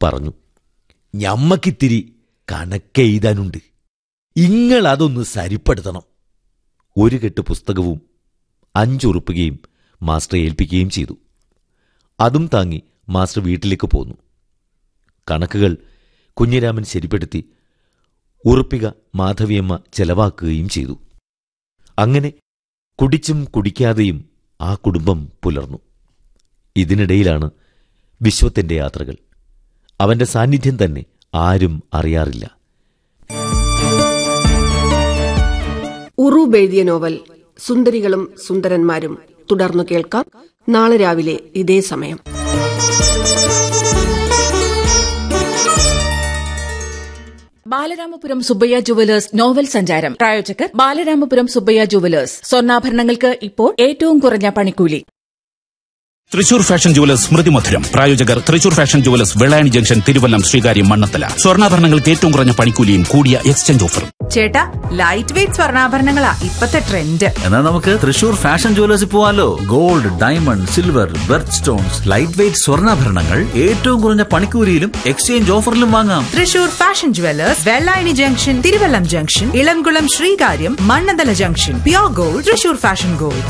പറഞ്ഞു ഞമ്മക്കിത്തിരി കണക്കെഴുതാനുണ്ട് ഇങ്ങൾ അതൊന്ന് സരിപ്പെടുത്തണം ഒരു കെട്ട് പുസ്തകവും അഞ്ചുറുപ്പുകയും മാസ്റ്ററെ ഏൽപ്പിക്കുകയും ചെയ്തു അതും താങ്ങി മാസ്റ്റർ വീട്ടിലേക്ക് പോന്നു കണക്കുകൾ കുഞ്ഞിരാമൻ ശരിപ്പെടുത്തി ഉറുപ്പിക മാധവിയമ്മ ചെലവാക്കുകയും ചെയ്തു അങ്ങനെ കുടിച്ചും കുടിക്കാതെയും ആ കുടുംബം പുലർന്നു ഇതിനിടയിലാണ് വിശ്വത്തിന്റെ യാത്രകൾ അവന്റെ സാന്നിധ്യം തന്നെ ആരും അറിയാറില്ല ഉറൂബ് എഴുതിയ നോവൽ സുന്ദരികളും സുന്ദരന്മാരും തുടർന്നു കേൾക്കാം നാളെ രാവിലെ ഇതേ സമയം ബാലരാമപുരം സുബ്ബയ്യ ജുവലേഴ്സ് നോവൽ സഞ്ചാരം പ്രായോജകർ ബാലരാമപുരം സുബ്ബയ്യ ജുവലേഴ്സ് സ്വർണ്ണാഭരണങ്ങൾക്ക് ഇപ്പോൾ ഏറ്റവും കുറഞ്ഞ പണിക്കൂലി തൃശൂർ ഫാഷൻ ജുവലേഴ്സ് സ്മൃതി മധുരം പ്രായോജകർ Thrissur fashion jewellers Vellayani junction Thiruvallam Sreekaryam Mannanthala സ്വർണ്ണാഭരണങ്ങൾക്ക് ഏറ്റവും കുറഞ്ഞ പണിക്കൂലിയും കൂടിയ എക്സ്ചേഞ്ച് ഓഫറും ചേട്ടാ ലൈറ്റ് വെയിറ്റ് സ്വർണ്ണാഭരണങ്ങളാ ഇപ്പത്തെ ട്രെൻഡ് എന്നാ നമുക്ക് തൃശൂർ ഫാഷൻ ജുവലേഴ്സിൽ പോവാലോ gold diamond silver birth stones light weight സ്വർണ്ണാഭരണങ്ങൾ ഏറ്റവും കുറഞ്ഞ പണിക്കൂലിയിലും എക്സ്ചേഞ്ച് ഓഫറിലും വാങ്ങാം Thrissur fashion jewellers Vellayani junction Thiruvallam junction Elamkulam Sreekaryam Mannanthala junction pure gold Thrissur fashion gold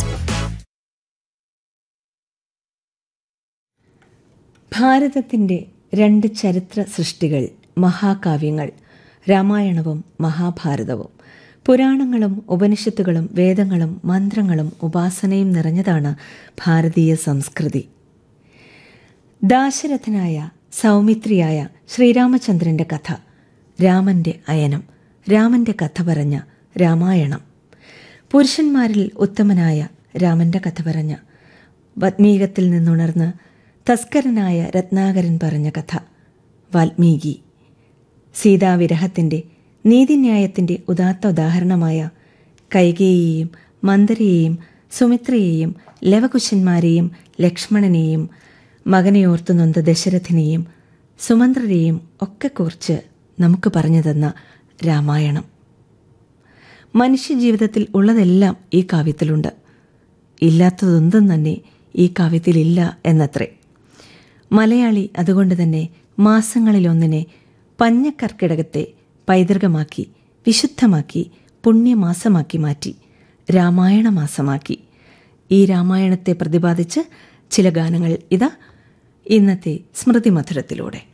ഭാരതത്തിൻ്റെ രണ്ട് ചരിത്ര സൃഷ്ടികൾ മഹാകാവ്യങ്ങൾ രാമായണവും മഹാഭാരതവും പുരാണങ്ങളും ഉപനിഷത്തുകളും വേദങ്ങളും മന്ത്രങ്ങളും ഉപാസനയും നിറഞ്ഞതാണ് ഭാരതീയ സംസ്കൃതി ദാശരഥനായ സൗമിത്രിയായ ശ്രീരാമചന്ദ്രന്റെ കഥ രാമന്റെ അയനം രാമന്റെ കഥ പറഞ്ഞ രാമായണം പുരുഷന്മാരിൽ ഉത്തമനായ രാമന്റെ കഥ പറഞ്ഞ വത്മീകത്തിൽ നിന്നുണർന്ന് തസ്കരനായ രത്നാകരൻ പറഞ്ഞ കഥ വാൽമീകി സീതാവിരഹത്തിൻ്റെ നീതിന്യായത്തിൻ്റെ ഉദാത്ത ഉദാഹരണമായ കൈകേയെയും മന്ദരയെയും സുമിത്രയെയും ലവകുശന്മാരെയും ലക്ഷ്മണനെയും മകനെ ഓർത്തു നൊന്ത ദശരഥനെയും സുമന്ത്രരെയും ഒക്കെ കുറിച്ച് നമുക്ക് പറഞ്ഞു തന്ന രാമായണം മനുഷ്യജീവിതത്തിൽ ഉള്ളതെല്ലാം ഈ കാവ്യത്തിലുണ്ട് ഇല്ലാത്തതൊന്നും തന്നെ ഈ കാവ്യത്തിലില്ല എന്നത്രേ മലയാളി അതുകൊണ്ട് തന്നെ മാസങ്ങളിലൊന്നിനെ പഞ്ഞക്കർക്കിടകത്തെ പൈതൃകമാക്കി വിശുദ്ധമാക്കി പുണ്യമാസമാക്കി മാറ്റി രാമായണ മാസമാക്കി ഈ രാമായണത്തെ പ്രതിപാദിച്ച് ചില ഗാനങ്ങൾ ഇതാ ഇന്നത്തെ സ്മൃതി മധുരത്തിലൂടെ